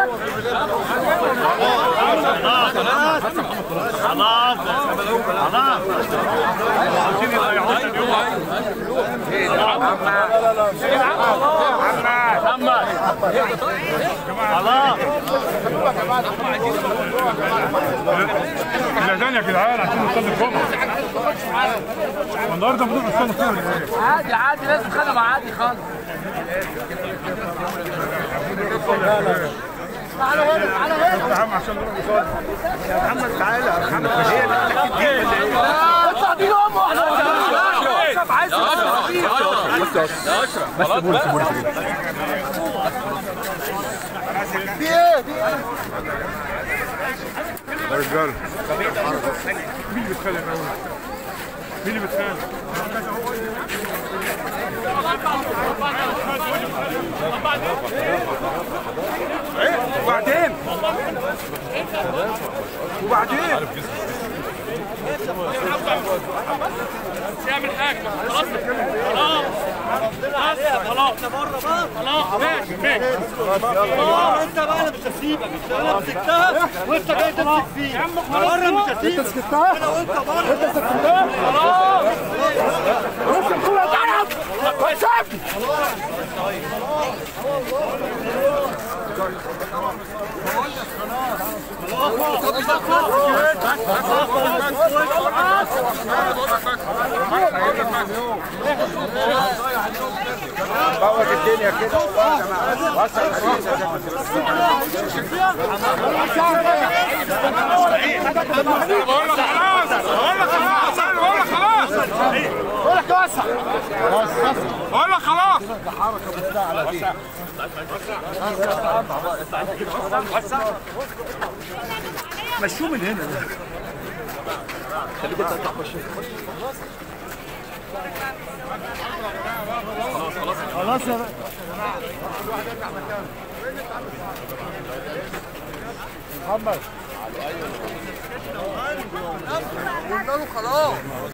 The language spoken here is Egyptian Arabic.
خلاص خلاص محمد خلاص الاذان يا جدعان عشان نصلي الجمعه النهارده بنروح نصلي الجمعه عادي عادي لازم خدمة عادي خالص تعالى هنا تعالى هنا يا عم عشان نروح نصلي اطلع دي امه واحده اشرف عايز في ايه في ايه يا رجاله مين اللي بيتخانق الاول؟ مين اللي بيتخانق؟ ايه وبعدين وبعدين اعمل حاجه خلاص خلاص خلاص خلاص ماشي ماشي انت بقى انا مش هسيبك انا مسكتها وانت جاي تمسك فيها بره مش هسيبك انت سكتها انا وانت بره انت سكتها بوظ الدنيا كده بقول لك خلاص بقول لك خلاص انا بقول لك خلاص بقول لك وسع بقول لك خلاص مشوه من هنا خلاص يا بقى محمد قلنا له خلاص